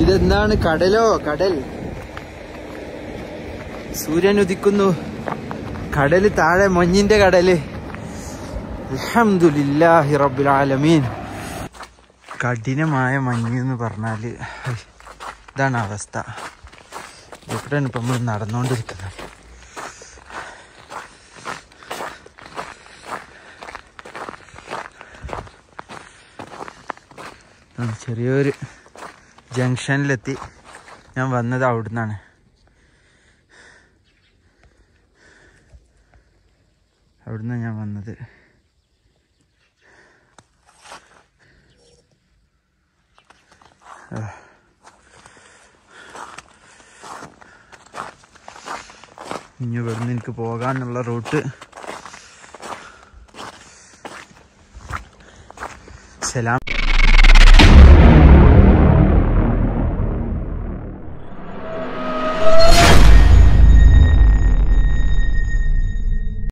ഇതെന്താണ് കടലോ കടൽ സൂര്യൻ ഉദിക്കുന്നു കടല് താഴെ മഞ്ഞിന്റെ കടല് അൽഹംദുലില്ലാഹി റബ്ബിൽ ആലമീൻ കഠിനമായ മഞ്ഞ് എന്ന് പറഞ്ഞാല് ഹൈ, ഇതാണ് അവസ്ഥ എവിടെയാണ് ഇപ്പൊ നമ്മൾ നടന്നുകൊണ്ടിരിക്കുന്നത് ആ, ചെറിയൊരു ജംഗ്ഷനിലെത്തി ഞാൻ വന്നത് അവിടുന്നാണ് അവിടുന്ന് ഞാൻ വന്നത് ആ. ഇനി ഇവിടുന്ന് എനിക്ക് പോകാനുള്ള റൂട്ട് സലാം